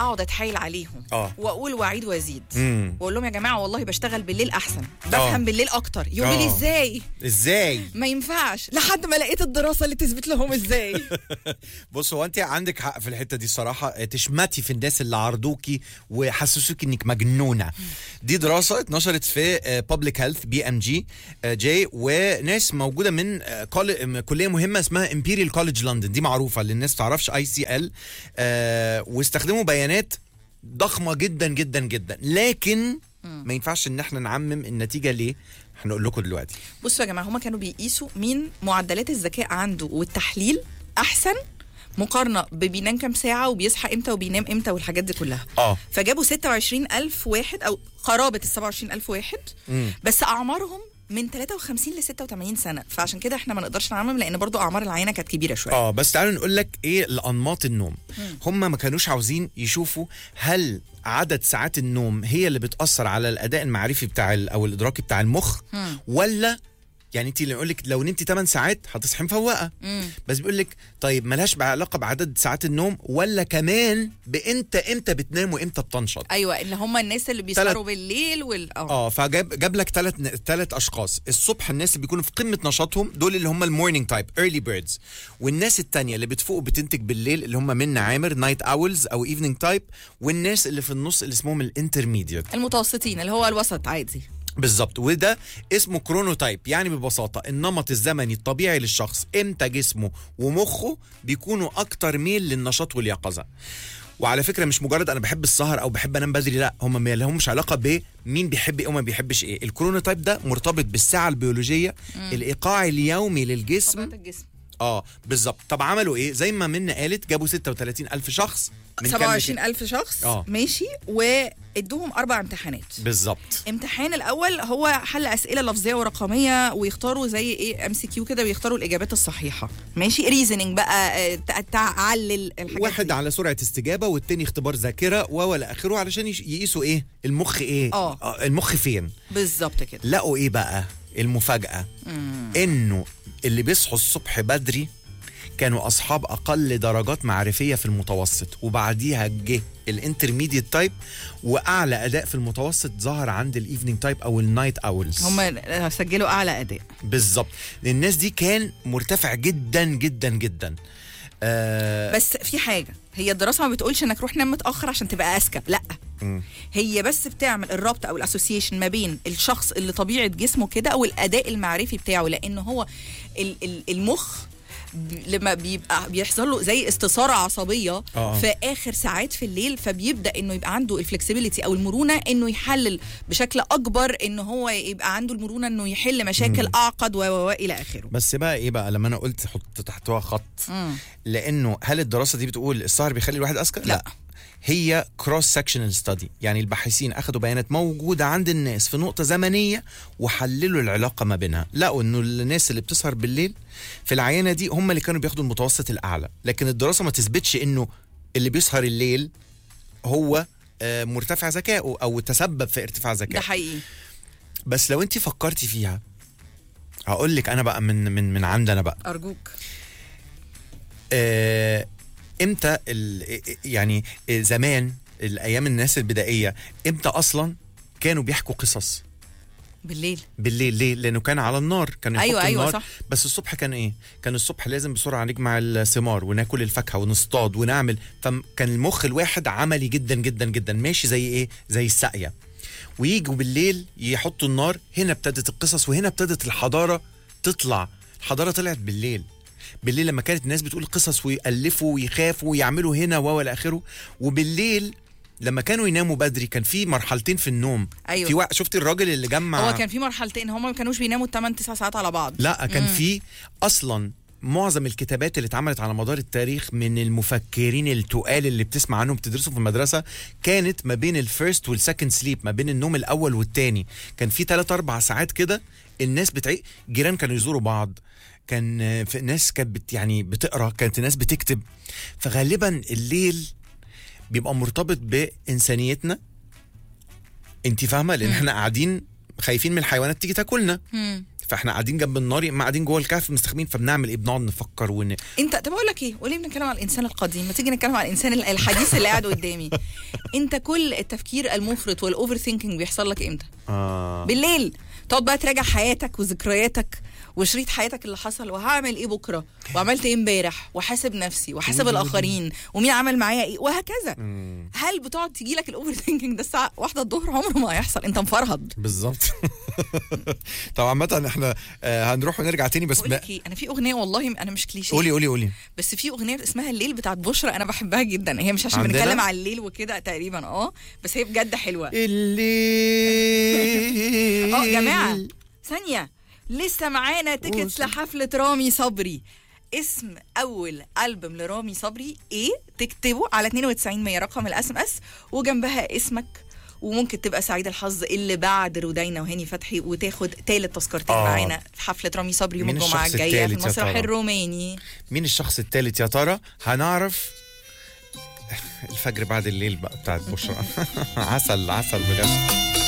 اقعد اتحايل عليهم آه. واقول واعيد وازيد مم. واقول لهم يا جماعه والله بشتغل بالليل احسن بفهم بالليل اكتر يقولوا لي آه. ازاي ازاي ما ينفعش لحد ما لقيت الدراسه اللي تثبت لهم ازاي بص هو انت عندك حق في الحته دي الصراحه تشمتي في الناس اللي عرضوكي وحسسوك انك مجنونه دي دراسه اتنشرت في بابليك هيلث بي ام جي جي وناس موجوده من آه، كول- كليه مهمه اسمها امبيريال كولج لندن دي معروفه للناس ما تعرفش اي سي ال واستخدموا بيانات ضخمه جدا جدا جدا لكن ما ينفعش ان احنا نعمم النتيجه ليه هنقول لكم دلوقتي بصوا يا جماعه هما كانوا بيقيسوا مين معدلات الذكاء عنده والتحليل احسن مقارنه ببينام كام ساعه وبيصحى امتى وبينام امتى والحاجات دي كلها اه فجابوا 26000 واحد او قرابه ال 27000 واحد مم. بس اعمارهم من 53 ل 86 سنه فعشان كده احنا ما نقدرش نعمم لان برضو اعمار العينه كانت كبيره شويه اه بس تعالوا نقول لك ايه الانماط النوم هم ما كانوش عاوزين يشوفوا هل عدد ساعات النوم هي اللي بتاثر على الاداء المعرفي بتاع ال- او الادراكي بتاع المخ مم. ولا يعني انت اللي يقول لك لو نمتي 8 ساعات هتصحي مفوقه مم. بس بيقول لك طيب ملهاش علاقه بعدد ساعات النوم ولا كمان بانت امتى بتنام وامتى بتنشط ايوه اللي هم الناس اللي بيسهروا بالليل وال اه اه فجاب جاب لك ثلاث ثلاث اشخاص الصبح الناس اللي بيكونوا في قمه نشاطهم دول اللي هم المورنينج تايب ايرلي بيردز والناس التانية اللي بتفوق وبتنتج بالليل اللي هم من عامر نايت اولز او ايفنينج تايب والناس اللي في النص اللي اسمهم الانترميديت المتوسطين اللي هو الوسط عادي بالظبط وده اسمه كرونوتايب يعني ببساطه النمط الزمني الطبيعي للشخص امتى جسمه ومخه بيكونوا اكتر ميل للنشاط واليقظه وعلى فكره مش مجرد انا بحب السهر او بحب انام بدري لا هم ما لهمش علاقه بمين بيحب ايه وما بيحبش ايه الكرونوتايب ده مرتبط بالساعه البيولوجيه الايقاع اليومي للجسم طبيعه الجسم اه بالظبط طب عملوا ايه زي ما منا قالت جابوا 36 الف شخص من كام 27000 شخص آه. ماشي وادوهم اربع امتحانات بالظبط امتحان الاول هو حل اسئله لفظيه ورقميه ويختاروا زي ايه ام سي كيو كده ويختاروا الاجابات الصحيحه ماشي ريزنينج بقى آه، تع- تعلل الحاجات واحد دي. على سرعه استجابه والتاني اختبار ذاكره والى اخره علشان يش- يقيسوا ايه المخ ايه آه. المخ فين بالظبط كده لقوا ايه بقى المفاجاه انه اللي بيصحوا الصبح بدري كانوا اصحاب اقل درجات معرفيه في المتوسط وبعديها جه الانترميديت تايب واعلى اداء في المتوسط ظهر عند الايفنينج تايب او النايت اولز هم سجلوا اعلى اداء بالظبط الناس دي كان مرتفع جدا جدا جدا آه بس في حاجه هي الدراسه ما بتقولش انك روح نام متاخر عشان تبقى اذكى لا مم. هي بس بتعمل الربط او الاسوسيشن ما بين الشخص اللي طبيعه جسمه كده او الاداء المعرفي بتاعه لان هو ال- ال- المخ ب- لما بيبقى بيحصل له زي استثاره عصبيه آه. في اخر ساعات في الليل فبيبدا انه يبقى عنده الفلكسبيليتي او المرونه انه يحلل بشكل اكبر ان هو يبقى عنده المرونه انه يحل مشاكل اعقد و و- و الى اخره بس بقى ايه بقى لما انا قلت حط تحتها خط مم. لانه هل الدراسه دي بتقول السهر بيخلي الواحد اذكى؟ لا. هي كروس سكشنال ستادي يعني الباحثين اخذوا بيانات موجوده عند الناس في نقطه زمنيه وحللوا العلاقه ما بينها لقوا انه الناس اللي بتسهر بالليل في العينه دي هم اللي كانوا بياخدوا المتوسط الاعلى لكن الدراسه ما تثبتش انه اللي بيسهر الليل هو آه، مرتفع ذكائه او تسبب في ارتفاع ده ذكائه حقيقي بس لو انت فكرتي فيها هقول لك انا بقى من من من عندنا بقى ارجوك آه، امتى ال- يعني زمان الايام الناس البدائيه امتى اصلا كانوا بيحكوا قصص بالليل بالليل ليه لانه كان على النار كانوا أيوة، يحطوا أيوة، النار صح. بس الصبح كان ايه كان الصبح لازم بسرعه نجمع الثمار وناكل الفاكهه ونصطاد ونعمل فكان المخ الواحد عملي جدا جدا جدا ماشي زي ايه زي الساقيه ويجوا بالليل يحطوا النار هنا ابتدت القصص وهنا ابتدت الحضاره تطلع الحضاره طلعت بالليل بالليل لما كانت الناس بتقول قصص ويألفوا ويخافوا ويعملوا هنا و الى اخره وبالليل لما كانوا يناموا بدري كان في مرحلتين في النوم أيوة. في واحد شفتي الراجل اللي جمع هو كان في مرحلتين هم ما كانوش بيناموا 8 9 ساعات على بعض لا كان في اصلا معظم الكتابات اللي اتعملت على مدار التاريخ من المفكرين التقال اللي بتسمع عنهم بتدرسوا في المدرسه كانت ما بين الفيرست والسكند سليب ما بين النوم الاول والتاني كان في 3 4 ساعات كده الناس بتعي جيران كانوا يزوروا بعض كان آه، في ناس كانت بت يعني بتقرا كانت ناس بتكتب فغالبا الليل بيبقى مرتبط بانسانيتنا انت فاهمه لان احنا قاعدين خايفين من الحيوانات تيجي تاكلنا مم. فاحنا قاعدين جنب النار يا اما قاعدين جوه الكهف مستخبين فبنعمل ايه بنقعد نفكر ون... انت طب اقول لك ايه وليه بنتكلم على الانسان القديم ما تيجي نتكلم على الانسان الحديث اللي قاعد قدامي انت كل التفكير المفرط والاوفر ثينكينج بيحصل لك امتى آه. بالليل تقعد بقى تراجع حياتك وذكرياتك وشريط حياتك اللي حصل وهعمل ايه بكره وعملت ايه امبارح واحاسب نفسي واحاسب الاخرين ومين عمل معايا ايه وهكذا مم. هل بتقعد تجي لك الاوفر ثينكينج ده الساعه واحدة الظهر عمره ما هيحصل انت مفرهد بالظبط طبعا عامة احنا آه، هنروح ونرجع تاني بس بقول ما... لك ايه انا في اغنيه والله انا مش كليشيه قولي قولي قولي بس في اغنيه اسمها الليل بتاعت بشرى انا بحبها جدا هي مش عشان عندنا؟ بنتكلم على الليل وكده تقريبا اه بس هي بجد حلوه الليل اه يا جماعه ثانيه لسه معانا تيكتس قول. لحفله رامي صبري اسم اول البوم لرامي صبري ايه تكتبه على 92 100 رقم الاس ام اس وجنبها اسمك وممكن تبقى سعيد الحظ اللي بعد رودينا وهاني فتحي وتاخد تالت تذكرتين آه. معانا في حفله رامي صبري يوم مين الجمعه الشخص الجايه في التالت يا المسرح ترى؟ الروماني مين الشخص الثالث يا ترى هنعرف الفجر بعد الليل بقى بتاعت بشرى عسل عسل بجد